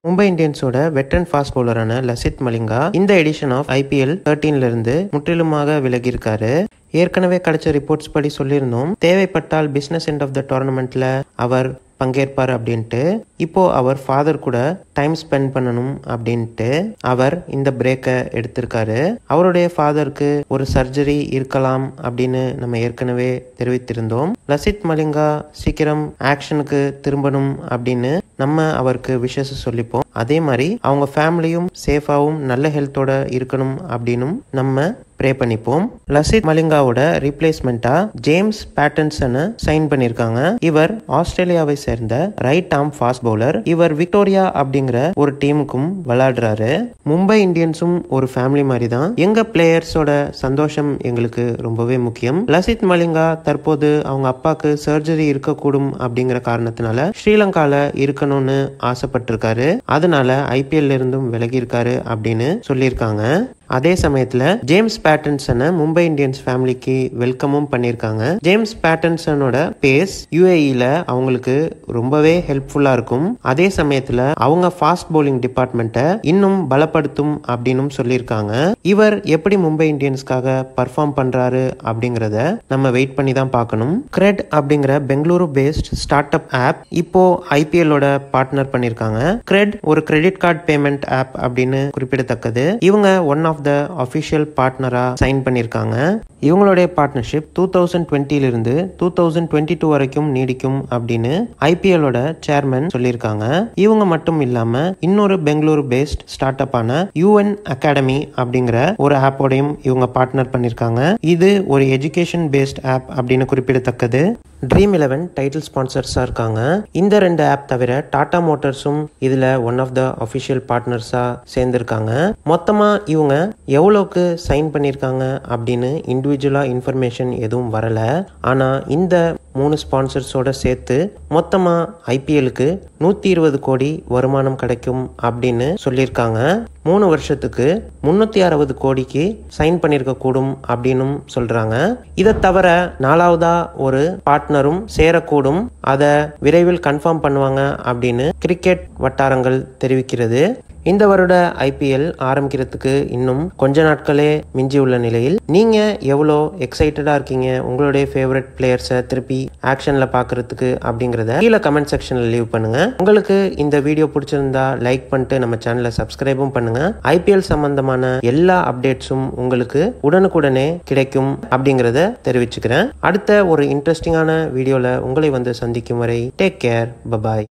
மும்பை இந்தியன்ஸோட veteran fast பவுலரான லசித் மலிங்கா இந்த எடிஷன் ஆஃப் ஐபிஎல் தேர்ட்டீன்ல இருந்து முற்றிலுமாக விலகியிருக்காரு ஏற்கனவே கிடைச்ச ரிப்போர்ட்ஸ் படி சொல்லியிருந்தோம் தேவைப்பட்டால் பிசினஸ் எண்ட் ஆஃப் த டோர்னமெண்ட்ல அவர் பங்கேற்பார் அப்படின்ட்டு இப்போ அவர் ஃபாதர் கூட டைம் ஸ்பெண்ட் பண்ணணும் அப்படின்ட்டு அவர் இந்த பிரேக்கை எடுத்திருக்காரு அவருடைய ஃபாதருக்கு ஒரு சர்ஜரி இருக்கலாம் அப்படின்னு நம்ம ஏற்கனவே தெரிவித்திருந்தோம் லசித் மலிங்கா சீக்கிரம் ஆக்ஷனுக்கு திரும்பணும் அப்படின்னு நம்ம அவருக்கு விஷஸ் சொல்லிப்போம் அதே மாதிரி அவங்க ஃபேமிலியும் சேஃபாகவும் நல்ல ஹெல்த்தோட இருக்கணும் அப்படின்னும் நம்ம ப்ரே பண்ணிப்போம் லசித் மலிங்காவோட ரீப்ளேஸ்மெண்ட்டா ஜேம்ஸ் பேட்டன்சனை சைன் பண்ணிருக்காங்க இவர் ஆஸ்திரேலியாவை சேர்ந்த ரைட் ஆர்ம் ஃபாஸ்ட் பவுலர் இவர் விக்டோரியா அப்படிங்கிற ஒரு டீமுக்கும் விளையாடுறாரு மும்பை இந்தியன்ஸும் ஒரு ஃபேமிலி மாதிரி தான் எங்க பிளேயர்ஸோட சந்தோஷம் எங்களுக்கு ரொம்பவே முக்கியம் லசித் மலிங்கா தற்போது அவங்க அப்பாக்கு சர்ஜரி இருக்கக்கூடும் அப்படிங்கிற காரணத்தினால ஸ்ரீலங்கால இருக்கணும்னு ஆசைப்பட்டிருக்காரு அதனால ஐபிஎல் இருந்தும் விலகி இருக்காரு அப்படின்னு சொல்லியிருக்காங்க அதே சமயத்துல ஜேம்ஸ் பேட்டன்சனை மும்பை இந்தியன்ஸ் ஃபேமிலிக்கு வெல்கமும் பண்ணியிருக்காங்க ஜேம்ஸ் பேட்டன்சனோட பேஸ் யூஏஇல அவங்களுக்கு ரொம்பவே ஹெல்ப்ஃபுல்லா இருக்கும் அதே சமயத்துல அவங்க ஃபாஸ்ட் பவுலிங் டிபார்ட்மெண்ட்டை இன்னும் பலப்படுத்தும் அப்படின்னு சொல்லியிருக்காங்க இவர் எப்படி மும்பை இந்தியன்ஸ்க்காக பர்ஃபார்ம் பண்றாரு அப்படிங்கறத நம்ம வெயிட் பண்ணி தான் பார்க்கணும் கிரெட் அப்படிங்கிற Bengaluru based startup app இப்போ ஐபிஎல்லோட பார்ட்னர் பண்ணியிருக்காங்க கிரெட் ஒரு கிரெடிட் கார்டு பேமெண்ட் ஆப் அப்படின்னு குறிப்பிடத்தக்கது இவங்க ஒன் ஆஃப் த அஃபிஷியல் பார்ட்னரா சைன் பண்ணியிருக்காங்க இவங்களுடைய பார்ட்னர்ஷிப் டூ தௌசண்ட் டுவெண்ட்டிலிருந்து டூ தௌசண்ட் டுவெண்ட்டி டூ வரைக்கும் நீடிக்கும் அப்படின்னு ஐபிஎல்லோட சேர்மன் சொல்லியிருக்காங்க இவங்க மட்டும் இல்லாம இன்னொரு பெங்களூரு பேஸ்ட் ஸ்டார்ட் அப்பான யூஎன் அகாடமி அப்படிங்கிற ஒரு ஆப்போடையும் இவங்க பார்ட்னர் பண்ணியிருக்காங்க இது ஒரு எஜுகேஷன் பேஸ்ட் ஆப் அப்படின்னு குறிப்பிடத்தக்கது ட்ரீம் இலவன் டைட்டில் ஸ்பான்சர்ஸாக இருக்காங்க இந்த ரெண்டு ஆப் தவிர டாடா மோட்டார்ஸும் இதில் ஒன் ஆஃப் த அஃபிஷியல் பார்ட்னர்ஸாக சேர்ந்துருக்காங்க மொத்தமாக இவங்க எவ்வளோக்கு சைன் பண்ணியிருக்காங்க அப்படின்னு இண்டிவிஜுவலாக இன்ஃபர்மேஷன் எதுவும் வரலை ஆனால் இந்த மூணு ஸ்பான்சர்ஸோட சேர்த்து மொத்தமாக ஐபிஎலுக்கு நூற்றி இருபது கோடி வருமானம் கிடைக்கும் அப்படின்னு சொல்லியிருக்காங்க மூணு வருஷத்துக்கு முன்னூற்றி அறுபது கோடிக்கு சைன் பண்ணியிருக்க கூடும் அப்படின்னும் சொல்கிறாங்க இதை தவிர நாலாவதா ஒரு பார்ட்னரும் சேரக்கூடும் அதை விரைவில் கன்ஃபார்ம் பண்ணுவாங்க அப்படின்னு கிரிக்கெட் வட்டாரங்கள் தெரிவிக்கிறது இந்த வருட ஐபிஎல் ஆரம்பிக்கிறதுக்கு இன்னும் கொஞ்ச நாட்களே மிஞ்சி உள்ள நிலையில் நீங்க எவ்வளோ எக்ஸைட்டடா இருக்கீங்க உங்களுடைய ஃபேவரட் பிளேயர்ஸை திருப்பி ஆக்ஷன்ல பாக்குறதுக்கு அப்படிங்கறத கீழே கமெண்ட் செக்ஷன்ல லீவ் பண்ணுங்க உங்களுக்கு இந்த வீடியோ பிடிச்சிருந்தா லைக் பண்ணிட்டு நம்ம சேனலை சப்ஸ்கிரைபும் பண்ணுங்க ஐபிஎல் சம்பந்தமான எல்லா அப்டேட்ஸும் உங்களுக்கு உடனுக்குடனே கிடைக்கும் அப்படிங்கறத தெரிவிச்சுக்கிறேன் அடுத்த ஒரு இன்ட்ரெஸ்டிங்கான வீடியோல உங்களை வந்து சந்திக்கும் வரை டேக் கேர் பபாய்